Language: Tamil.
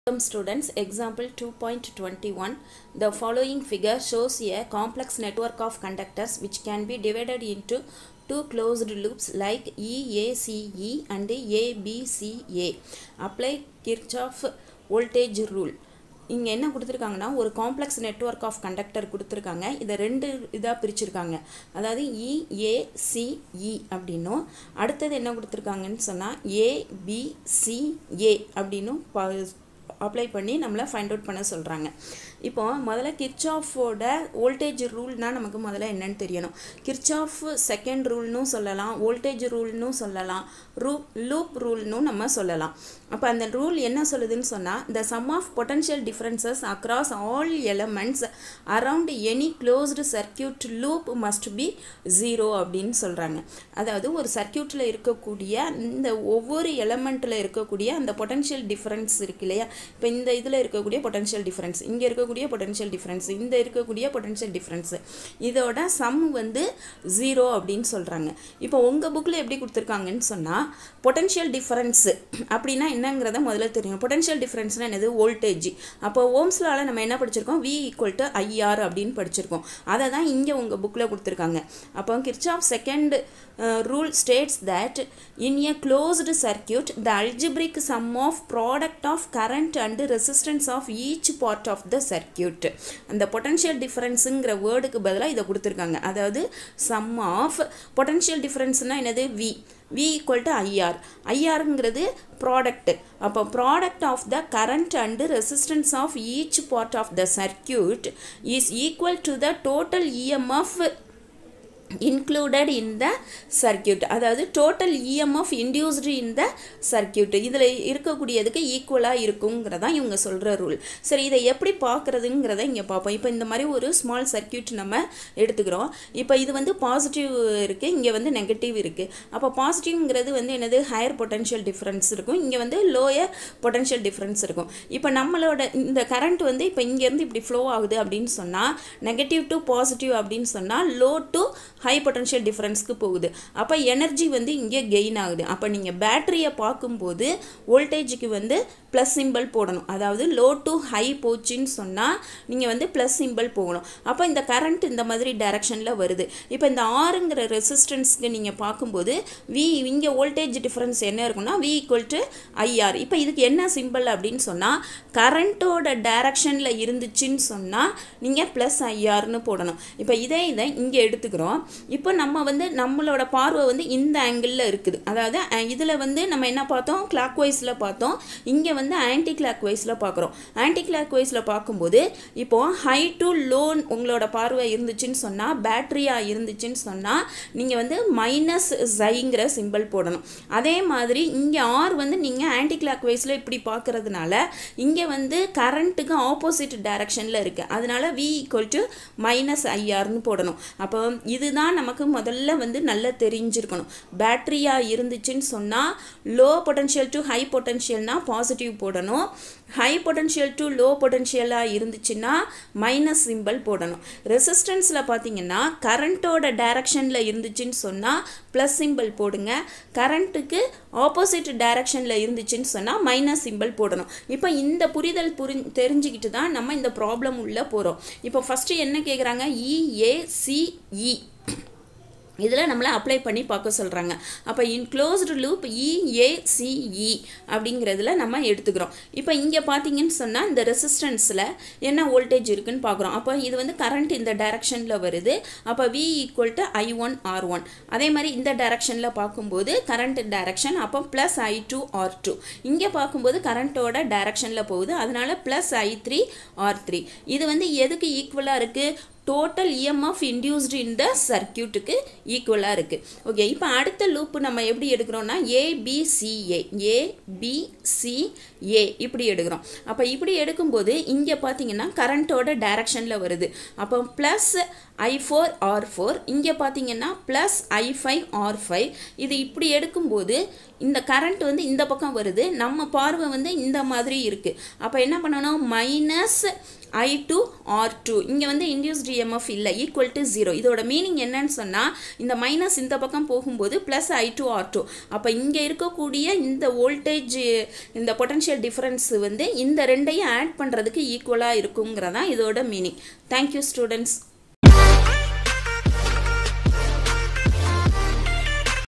Welcome students, example 2.21. The following figure shows a complex network of conductors which can be divided into two closed loops like EACE and ABCA. Apply Kirchhoff voltage rule. இங்கே என்ன கொடுத்துருக்காங்கன்னா ஒரு காம்ப்ளெக்ஸ் நெட்ஒர்க் ஆஃப் கண்டக்டர் கொடுத்துருக்காங்க இதை ரெண்டு இதாக பிரிச்சிருக்காங்க அதாவது இஏசிஇ அப்படின்னும் அடுத்தது என்ன கொடுத்துருக்காங்கன்னு சொன்னால் ஏபிசிஏ அப்படின்னும் ப அப்ளை பண்ணி நம்மளை ஃபைண்ட் அவுட் பண்ண சொல்கிறாங்க இப்போ முதல்ல கிர்ச்சாஃபோட வோல்டேஜ் ரூல்னால் நமக்கு முதல்ல என்னன்னு தெரியணும் கிர்ச்சாஃப் செகண்ட் ரூல்னும் சொல்லலாம் வோல்டேஜ் ரூல்னும் சொல்லலாம் ரூ லூப் ரூல்னும் நம்ம சொல்லலாம் அப்போ அந்த ரூல் என்ன சொல்லுதுன்னு சொன்னால் the sum of potential differences across all elements around any closed circuit loop must be zero அப்படின்னு சொல்கிறாங்க அதாவது ஒரு சர்க்கியூட்டில் இருக்கக்கூடிய இந்த ஒவ்வொரு எலமெண்ட்டில் இருக்கக்கூடிய அந்த பொட்டன்ஷியல் டிஃப்ரென்ஸ் இருக்கு இல்லையா இப்போ இந்த இதில் இருக்கக்கூடிய பொட்டன்ஷியல் டிஃப்ரென்ஸ் இங்கே இருக்கக்கூடிய பொட்டன்ஷியல் டிஃப்ரென்ஸ் இந்த இருக்கக்கூடிய பொட்டன்ஷியல் டிஃப்ரென்ஸ் இதோட சம் வந்து ஜீரோ அப்படின்னு சொல்கிறாங்க இப்போ உங்கள் புக்கில் எப்படி கொடுத்துருக்காங்கன்னு சொன்னால் பொட்டன்ஷியல் டிஃப்ரென்ஸு அப்படின்னா என்னங்கிறத முதல்ல தெரியும் பொட்டன்ஷியல் டிஃப்ரென்ஸ்னால் என்னது வோல்டேஜ் அப்போ ஓம்ஸ்லால நம்ம என்ன படிச்சிருக்கோம் வி ஈக்குவல் டு ஐஆர் அப்படின்னு படிச்சிருக்கோம் அதை தான் இங்கே உங்கள் புக்கில் கொடுத்துருக்காங்க அப்போ Kirchhoff's second rule states that in a closed circuit the algebraic sum of product of current and resistance of each part of the circuit அந்த பொட்டன்ஷியல் டிஃப்ரென்ஸுங்கிற வேர்டுக்கு பதிலாக இதை கொடுத்துருக்காங்க அதாவது சம் ஆஃப் பொட்டன்ஷியல் டிஃப்ரென்ஸ்னால் என்னது V V equal to IR ஐஆருங்கிறது ப்ராடக்ட் அப்போ product of the current and resistance of each part of the circuit is equal to the total EMF included in the circuit அதாவது total EMF induced in the circuit இதில் இருக்கக்கூடியதுக்கு ஈக்குவலாக இருக்குங்கிறதான் இவங்க சொல்கிற ரூல் சரி இதை எப்படி பார்க்குறதுங்கிறத இங்கே பார்ப்போம் இப்போ இந்த மாதிரி ஒரு ஸ்மால் சர்க்கியூட் நம்ம எடுத்துக்கிறோம் இப்போ இது வந்து பாசிட்டிவ் இருக்குது இங்கே வந்து நெகட்டிவ் இருக்குது அப்போ பாசிட்டிவ்ங்கிறது வந்து என்னது ஹையர் பொட்டன்ஷியல் டிஃப்ரென்ஸ் இருக்கும் இங்கே வந்து லோயர் பொட்டன்ஷியல் டிஃப்ரென்ஸ் இருக்கும் இப்போ நம்மளோட இந்த கரண்ட் வந்து இப்போ இங்கேருந்து இப்படி ஃப்ளோ ஆகுது அப்படின்னு சொன்னால் நெகட்டிவ் டு பாசிட்டிவ் அப்படின்னு சொன்னால் லோ டு ஹை பொட்டன்ஷியல் டிஃப்ரென்ஸ்க்கு போகுது அப்போ எனர்ஜி வந்து இங்கே கெயின் ஆகுது அப்போ நீங்கள் பேட்டரியை பார்க்கும்போது வோல்டேஜுக்கு வந்து ப்ளஸ் சிம்பிள் போடணும் அதாவது லோ டு ஹை போச்சுன்னு சொன்னால் நீங்கள் வந்து ப்ளஸ் சிம்பிள் போகணும் அப்போ இந்த கரண்ட் இந்த மாதிரி டைரக்ஷனில் வருது இப்போ இந்த ஆறுங்கிற ரெசிஸ்டன்ஸ்க்கு நீங்கள் பார்க்கும்போது வி இங்கே வோல்டேஜ் டிஃப்ரென்ஸ் என்ன இருக்குன்னா வி ஈக்குவல் டு ஐஆர் இப்போ இதுக்கு என்ன சிம்பிள் அப்படின்னு சொன்னால் கரண்ட்டோட டைரக்ஷனில் இருந்துச்சுன்னு சொன்னால் நீங்கள் ப்ளஸ் ஐஆர்னு போடணும் இப்போ இதே இதை இங்கே எடுத்துக்கிறோம் இப்போ நம்ம வந்து நம்மளோட பார்வை வந்து இந்த ஆங்கிளில் இருக்குது அதாவது இதில் வந்து நம்ம என்ன பார்த்தோம் கிளாக் வைஸில் பார்த்தோம் இங்கே வந்து ஆன்டி கிளாக் வைஸில் பார்க்குறோம் ஆன்டி கிளாக் வைஸில் பார்க்கும்போது இப்போ ஹை டு லோ உங்களோட பார்வை இருந்துச்சுன்னு சொன்னால் பேட்ரியாக இருந்துச்சுன்னு சொன்னால் நீங்கள் வந்து மைனஸ் ஜைங்கிற சிம்பிள் போடணும் அதே மாதிரி இங்கே ஆர் வந்து நீங்கள் ஆன்டி கிளாக் வைஸில் இப்படி பார்க்குறதுனால இங்கே வந்து கரண்ட்டுக்கு ஆப்போசிட் டைரக்ஷனில் இருக்குது அதனால வி ஈக்குவல் டு மைனஸ் ஐஆர்னு போடணும் அப்போ இதுதான் நமக்கு முதல்ல வந்து நல்லா தெரிஞ்சிருக்கணும் பேட்ரியாக இருந்துச்சுன்னு சொன்னால் லோ பொட்டன்ஷியல் டு ஹை பொட்டன்ஷியல்னால் பாசிட்டிவ் போடணும் ஹை பொட்டன்ஷியல் டு லோ பொட்டன்ஷியலாக இருந்துச்சுன்னா மைனஸ் சிம்பிள் போடணும் ரெசிஸ்டன்ஸில் பார்த்தீங்கன்னா கரண்ட்டோட டைரக்ஷனில் இருந்துச்சுன்னு சொன்னால் ப்ளஸ் சிம்பிள் போடுங்க கரண்ட்டுக்கு ஆப்போசிட் டைரக்ஷனில் இருந்துச்சுன்னு சொன்னால் மைனஸ் சிம்பிள் போடணும் இப்போ இந்த புரிதல் புரி தெரிஞ்சுக்கிட்டு தான் நம்ம இந்த ப்ராப்ளம் உள்ளே போகிறோம் இப்போ ஃபஸ்ட்டு என்ன கேட்குறாங்க இஏசிஇ இதில் நம்மளை அப்ளை பண்ணி பார்க்க சொல்கிறாங்க அப்போ இன்க்ளோஸ்டு லூப் இஏசிஇ அப்படிங்கிறதுல நம்ம எடுத்துக்கிறோம் இப்போ இங்கே பார்த்தீங்கன்னு சொன்னால் இந்த ரெசிஸ்டன்ஸில் என்ன வோல்டேஜ் இருக்குன்னு பார்க்குறோம் அப்போ இது வந்து கரண்ட் இந்த டைரக்ஷனில் வருது அப்போ V equal to I one R one அதே மாதிரி இந்த டைரக்ஷனில் பார்க்கும்போது கரண்ட் டைரக்ஷன் அப்போ plus I two R two இங்கே பார்க்கும்போது கரண்ட்டோட டைரக்ஷனில் போகுது அதனால் plus I three R three இது வந்து எதுக்கு ஈக்குவலாக இருக்குது total EMF induced in the சர்க்கியூட்டுக்கு ஈக்குவலாக இருக்குது ஓகே இப்போ அடுத்த லூப்பு நம்ம எப்படி எடுக்கிறோம்னா ஏபிசிஏ ஏபிசிஏ இப்படி எடுக்கிறோம் அப்போ இப்படி எடுக்கும்போது இங்கே பார்த்தீங்கன்னா கரண்ட்டோட டைரக்ஷனில் வருது அப்போ plus I four R four இங்கே பார்த்தீங்கன்னா plus I five R five இது இப்படி எடுக்கும்போது இந்த கரண்ட் வந்து இந்த பக்கம் வருது நம்ம பார்வை வந்து இந்த மாதிரி இருக்குது அப்போ என்ன பண்ணணும் minus I two R two இங்கே வந்து இன்டியூஸ்டு இஎம்எஃப் இல்லை ஈக்குவல் டு ஜீரோ இதோட மீனிங் என்னன்னு சொன்னால் இந்த மைனஸ் இந்த பக்கம் போகும்போது plus I two R two அப்போ இங்கே இருக்கக்கூடிய இந்த வோல்டேஜ் இந்த பொட்டன்ஷியல் டிஃப்ரென்ஸ் வந்து இந்த ரெண்டையும் ஆட் பண்ணுறதுக்கு ஈக்குவலாக இருக்குங்கிறதான் இதோட மீனிங் தேங்க்யூ ஸ்டூடெண்ட்ஸ்